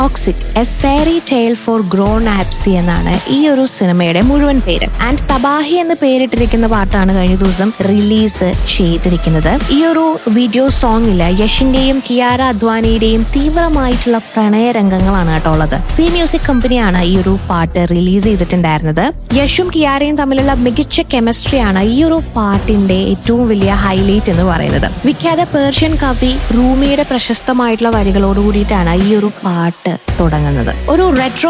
toxic a fairy tale for grown ups എന്നാണ് ഈ ഒരു സിനിമയുടെ മുഴുവൻ പേര് ആൻഡ് തബാഹി എന്ന് പേരിട്ടിരിക്കുന്ന പാട്ടാണ് കഴിഞ്ഞ ദിവസം റിലീസ് ചെയ്തിരിക്കുന്നത് ഈ ഒരു വീഡിയോ സോങ്ങില് യഷിന്റെയും കിയാര അദ്വാനിയുടെയും തീവ്രമായിട്ടുള്ള പ്രണയ രംഗങ്ങളാണ് കേട്ടോ ഉള്ളത് സി മ്യൂസിക് കമ്പനിയാണ് ഈ ഒരു പാട്ട് റിലീസ് ചെയ്തിട്ടുണ്ടായിരുന്നത് യഷും കിയാരയും തമ്മിലുള്ള മികച്ച കെമിസ്ട്രിയാണ് ഈ ഒരു പാട്ടിന്റെ ഏറ്റവും വലിയ ഹൈലൈറ്റ് എന്ന് പറയുന്നത് വിഖ്യാത പേർഷ്യൻ കവി റൂമിയുടെ പ്രശസ്തമായിട്ടുള്ള വരികളോട് കൂടിയിട്ടാണ് ഈ ഒരു പാട്ട് തുടങ്ങുന്നത് ഒരു റെട്രോ